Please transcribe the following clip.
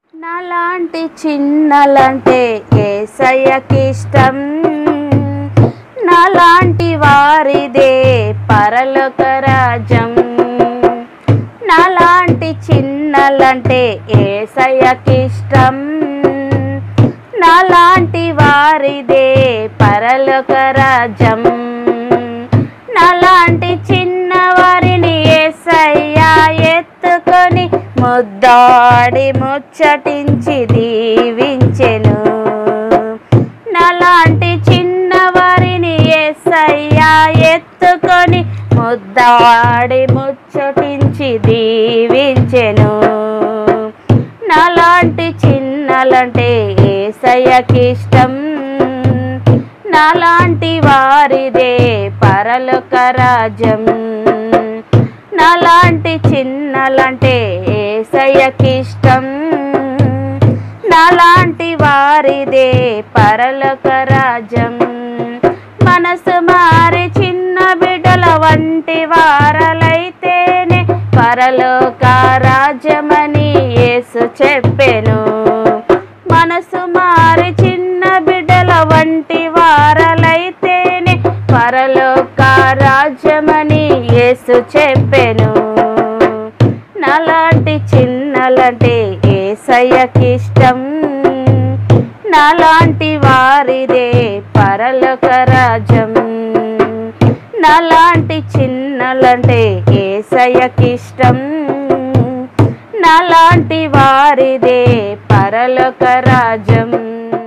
నాలాంటి చిన్నలంటే ఏసయ్యకిష్టం నాలాంటి వారిదే పరలోక రాజ్యం నాలాంటి చిన్నలంటే ఏసయ్యకిష్టం నాలాంటి వారిదే పరలోక రాజ్యం నాలాంటి చిన్నవారిని ఏసయ్యా ఎత్తుకొని ముద్దాడి ముచ్చటించి దీవించెను నాలాంటి చిన్నవారిని ఏసయ్యా ఎత్తుకొని ముద్దాడి ముచ్చటించి దీవించెను నాలాంటి చిన్నలంటే ఏసయ్యకిష్టం నాలాంటి వారిదే పరలోక రాజ్యం నాలాంటి చిన్నలంటే ఏసయ్యకిష్టం నాలాంటి వారిదే పరలోక రాజ్యం మనసు మారి చిన్న బిడ్డల వంటి వారలైతేనే పరలోక రాజ్యమని యేసు చెప్పెను మనసు మారి చిన్న బిడ్డల వంటి వారలైతేనే పరలోక రాజ్యమని యేసు చెప్పెను నాలాంటి చిన్నలంటే ఏసయ్యకిష్టం నాలాంటి వారిదే పరలోక రాజ్యం నాలాంటి చిన్నలంటే ఏసయ్యకిష్టం నాలాంటి వారిదే పరలోక రాజ్యం